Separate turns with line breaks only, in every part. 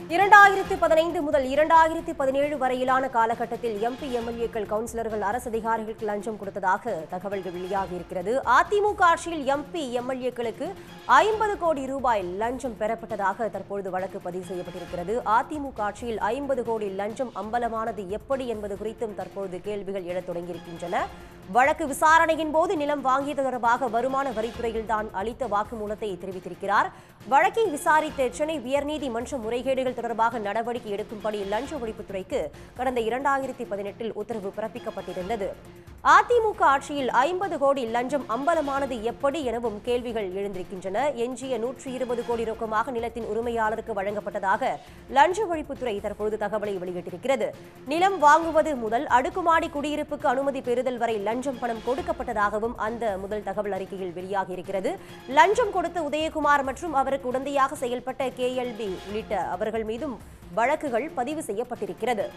இரண்டாயிரத்தி பதினைந்து முதல் இரண்டாயிரத்தி பதினேழு வரையிலான காலகட்டத்தில் எம்பி எம்எல்ஏக்கள் கவுன்சிலர்கள் அரசு அதிகாரிகளுக்கு லஞ்சம் கொடுத்ததாக தகவல்கள் வெளியாகியிருக்கிறது அதிமுக ஆட்சியில் எம்பி எம்எல்ஏக்களுக்கு ஐம்பது கோடி ரூபாய் லஞ்சம் பெறப்பட்டதாக தற்பொழுது வழக்கு பதிவு செய்யப்பட்டிருக்கிறது அதிமுக ஆட்சியில் ஐம்பது கோடி லஞ்சம் அம்பலமானது எப்படி என்பது குறித்தும் தற்பொழுது கேள்விகள் எழத் தொடங்கியிருக்கின்றன வழக்கு விசாரணையின் போது நிலம் வாங்கியது தொடர்பாக வருமான வரித்துறையில் தான் அளித்த வாக்குமூலத்தை தெரிவித்திருக்கிறார் வழக்கை விசாரித்த சென்னை உயர்நீதிமன்ற முறைகேடுகள் தொடர்பாக நடவடிக்கை எடுக்கும்படி லஞ்ச ஒழிப்புத்துறைக்கு கடந்த இரண்டாயிரத்தி பதினெட்டில் உத்தரவு பிறப்பிக்கப்பட்டிருந்தது அதிமுக ஆட்சியில் ஐம்பது கோடி லஞ்சம் அம்பலமானது எப்படி எனவும் கேள்விகள் எழுந்திருக்கின்றன எஞ்சிய நூற்றி இருபது கோடி ரொக்கமாக நிலத்தின் உரிமையாளருக்கு வழங்கப்பட்டதாக லஞ்ச ஒழிப்புத்துறை தற்பொழுது தகவலை வெளியிட்டிருக்கிறது நிலம் வாங்குவது முதல் அடுக்குமாடி குடியிருப்புக்கு அனுமதி பெறுதல் வரை லஞ்சம் பணம் கொடுக்கப்பட்டதாகவும் அந்த முதல் தகவல் அறிக்கையில் வெளியாகியிருக்கிறது லஞ்சம் கொடுத்த உதயகுமார் மற்றும் அவருக்கு உடந்தையாக செயல்பட்ட கேஎல்பி உள்ளிட்ட அவர்கள் மீதும் வழக்குகள் பதிவு செய்யப்பட்டிருக்கிறது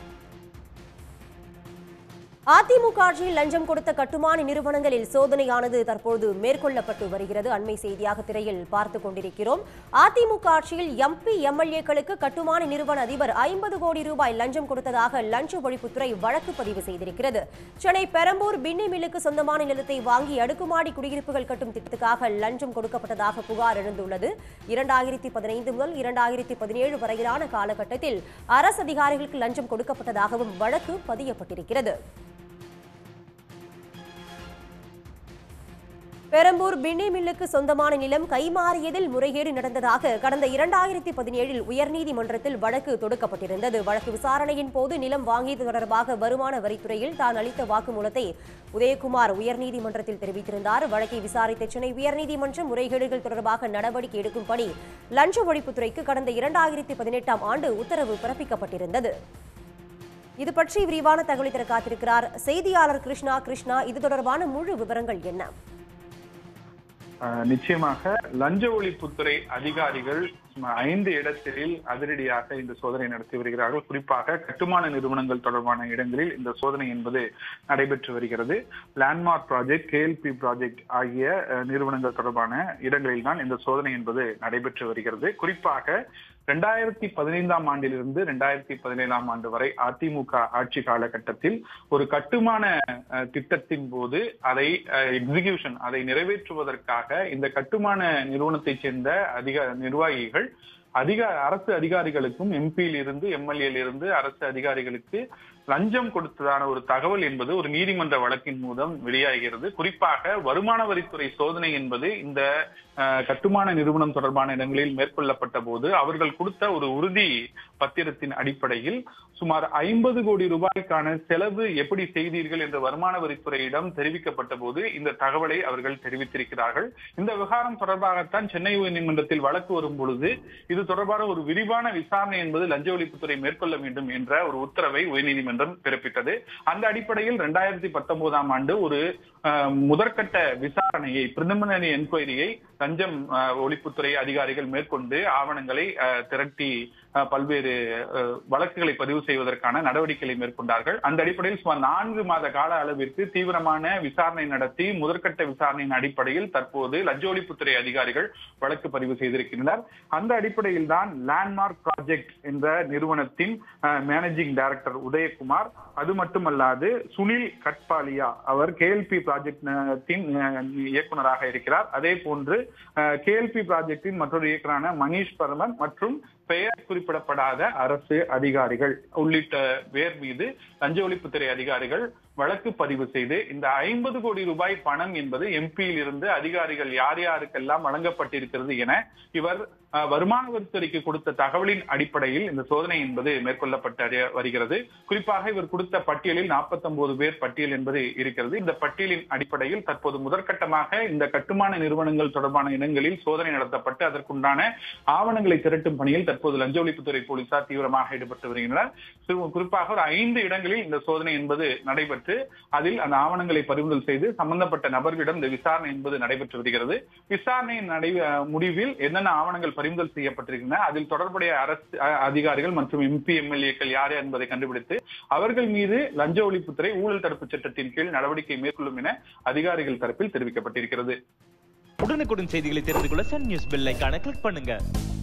அதிமுக ஆட்சியில் லஞ்சம் கொடுத்த கட்டுமான நிறுவனங்களில் சோதனையானது தற்போது மேற்கொள்ளப்பட்டு வருகிறது அண்மை செய்தியாக திரையில் பார்த்துக் கொண்டிருக்கிறோம் அதிமுக ஆட்சியில் எம்பி எம்எல்ஏக்களுக்கு கட்டுமான நிறுவன அதிபர் ஐம்பது கோடி ரூபாய் லஞ்சம் கொடுத்ததாக லஞ்ச ஒழிப்புத்துறை வழக்கு பதிவு செய்திருக்கிறது சென்னை பெரம்பூர் பின்னி மில்லுக்கு சொந்தமான நிலத்தை வாங்கி அடுக்குமாடி குடியிருப்புகள் கட்டும் திட்டத்துக்காக லஞ்சம் கொடுக்கப்பட்டதாக புகார் எழுந்துள்ளது இரண்டாயிரத்தி பதினைந்து முதல் இரண்டாயிரத்தி பதினேழு வரையிலான காலகட்டத்தில் அரசு அதிகாரிகளுக்கு லஞ்சம் கொடுக்கப்பட்டதாகவும் வழக்கு பதியப்பட்டிருக்கிறது பெரம்பூர் பின்னி மில்லுக்கு சொந்தமான நிலம் கைமாறியதில் முறைகேடு நடந்ததாக கடந்த இரண்டாயிரத்தி பதினேழில் உயர்நீதிமன்றத்தில் வழக்கு தொடுக்கப்பட்டிருந்தது வழக்கு விசாரணையின் போது நிலம் வாங்கியது தொடர்பாக வருமான வரித்துறையில் தான் அளித்த வாக்குமூலத்தை உதயகுமார் உயர்நீதிமன்றத்தில் தெரிவித்திருந்தார் வழக்கை விசாரித்த சென்னை உயர்நீதிமன்றம் முறைகேடுகள் தொடர்பாக நடவடிக்கை எடுக்கும்படி லஞ்ச ஒழிப்புத்துறைக்கு கடந்த இரண்டாயிரத்தி பதினெட்டாம் ஆண்டு உத்தரவு பிறப்பிக்கப்பட்டிருந்தது இது பற்றி விரிவான தகவலை தர காத்திருக்கிறார் செய்தியாளர் கிருஷ்ணா கிருஷ்ணா இது தொடர்பான முழு விவரங்கள் என்ன
ஆஹ் நிச்சயமாக லஞ்ச ஒழிப்புத்துறை அதிகாரிகள் சுமார் ஐந்து இடத்தில் அதிரடியாக இந்த சோதனை நடத்தி வருகிறார்கள் குறிப்பாக கட்டுமான நிறுவனங்கள் தொடர்பான இடங்களில் இந்த சோதனை என்பது நடைபெற்று வருகிறது லேண்ட்மார்க் ப்ராஜெக்ட் கேஎல்பி ப்ராஜெக்ட் ஆகிய அஹ், நிறுவனங்கள் தொடர்பான இடங்களில் தான் இந்த சோதனை என்பது நடைபெற்று வருகிறது குறிப்பாக ரெண்டாயிரத்தி பதினைந்தாம் ஆண்டிலிருந்து ரெண்டாயிரத்தி பதினேழாம் ஆண்டு வரை அதிமுக ஆட்சி காலகட்டத்தில் ஒரு கட்டுமான அஹ், திட்டத்தின் போது அதை எக்ஸிகியூஷன் அதை நிறைவேற்றுவதற்காக இந்த கட்டுமான நிறுவனத்தைச் சேர்ந்த அதிக நிர்வாகிகள் அதிக அரசு அதிகாரிகளுக்கும் எம்பியில் இருந்து எம்எல்ஏல இருந்து அரசு அதிகாரிகளுக்கு லஞ்சம் கொடுத்ததான ஒரு தகவல் என்பது ஒரு நீதிமன்ற வழக்கின் மூலம் வெளியாகிறது குறிப்பாக வருமான வரித்துறை சோதனை என்பது இந்த அஹ், கட்டுமான நிறுவனம் தொடர்பான இடங்களில் மேற்கொள்ளப்பட்ட போது அவர்கள் கொடுத்த ஒரு உறுதி பத்திரத்தின் அடிப்படையில் சுமார் ஐம்பது கோடி ரூபாய்க்கான செலவு எப்படி செய்தீர்கள் என்று வருமான வரித்துறையிடம் தெரிவிக்கப்பட்ட போது இந்த தகவலை அவர்கள் தெரிவித்திருக்கிறார்கள் இந்த விவகாரம் தொடர்பாகத்தான் சென்னை உயர்நீதிமன்றத்தில் வழக்கு வரும் பொழுது இது தொடர்பான ஒரு விரிவான விசாரணை என்பது லஞ்ச ஒழிப்புத்துறை மேற்கொள்ள வேண்டும் என்ற ஒரு உத்தரவை உயர்நீதிமன்றம் பிறப்பித்தது அந்த அடிப்படையில் இரண்டாயிரத்தி பத்தொன்பதாம் ஆண்டு ஒரு அஹ், முதற்கட்ட விசாரணையை பிரிலிமினரி என்கொயரியை லஞ்சம் அஹ், ஒழிப்புத்துறை அதிகாரிகள் மேற்கொண்டு ஆவணங்களை அஹ், திரட்டி அஹ், பல்வேறு அஹ், வழக்குகளை பதிவு செய்வதற்கான நடவடிக்கைகளை மேற்கொண்டார்கள் அந்த அடிப்படையில் சுமார் நான்கு மாத கால அளவிற்கு தீவிரமான விசாரணை நடத்தி முதற்கட்ட விசாரணையின் அடிப்படையில் தற்போது லஞ்ச ஒழிப்புத்துறை அதிகாரிகள் வழக்கு பதிவு செய்திருக்கின்றனர் அந்த அடிப்படையில் தான் லேண்ட்மார்க் ப்ராஜெக்ட் என்ற நிறுவனத்தின் மேனேஜிங் டைரக்டர் உதயகுமார் அது மட்டுமல்லாது சுனில் கட்பாலியா அவர் கேஎல்பி ப்ராஜெக்டின் இயக்குனராக இருக்கிறார் அதே போன்று கேஎல்பி ப்ராஜெக்டின் மற்றொரு இயக்குனரான மணிஷ் பர்மன் மற்றும் பெயர் குறிப்பிடப்படாத அரசு அதிகாரிகள் உள்ளிட்ட பேர் மீது லஞ்ச ஒழிப்புத்துறை அதிகாரிகள் வழக்கு பதிவு செய்து இந்த ஐம்பது கோடி ரூபாய் பணம் என்பது எம்பியில் இருந்து அதிகாரிகள் யார் யாருக்கெல்லாம் வழங்கப்பட்டிருக்கிறது என இவர் அஹ், வருமான வரித்துறைக்கு கொடுத்த தகவலின் அடிப்படையில் இந்த சோதனை என்பது மேற்கொள்ளப்பட்டு அறிய- வருகிறது குறிப்பாக இவர் கொடுத்த பட்டியலில் 49 பேர் பட்டியல் என்பது இருக்கிறது இந்த பட்டியலின் அடிப்படையில் தற்போது முதற்கட்டமாக இந்த கட்டுமான நிறுவனங்கள் தொடர்பான இடங்களில் சோதனை நடத்தப்பட்டு அதற்குண்டான ஆவணங்களை திரட்டும் பணியில் தற்போது லஞ்ச ஒழிப்புத்துறை போலீசார் தீவிரமாக ஈடுபட்டு வருகின்றனர் சிறு- குறிப்பாக ஒரு ஐந்து இடங்களில் இந்த சோதனை என்பது நடைபெற்று அதில் அந்த ஆவணங்களை பறிமுதல் செய்து சம்பந்தப்பட்ட நபர்களிடம் இந்த விசாரணை என்பது நடைபெற்று வருகிறது விசாரணையின் நடை முடிவில் என்னென்ன ஆவணங்கள் பறிமுதல் செய்யப்பட்டிருக்கின்றன அதில் தொடர்புடைய அரசு அ- அதிகாரிகள் மற்றும் எம்பி எம்எல்ஏக்கள் யார் என்பதை கண்டுபிடித்து அவர்கள் மீது லஞ்ச ஒழிப்புத்துறை ஊழல் தடுப்பு சட்டத்தின் கீழ் நடவடிக்கை மேற்கொள்ளும் என அதிகாரிகள் தரப்பில் தெரிவிக்கப்பட்டிருக்கிறது
உடனுக்குடன் செய்திகளை தெரிந்து கொள்ள சன் நியூஸ் பெல் ஐகானை கிளிக் பண்ணுங்க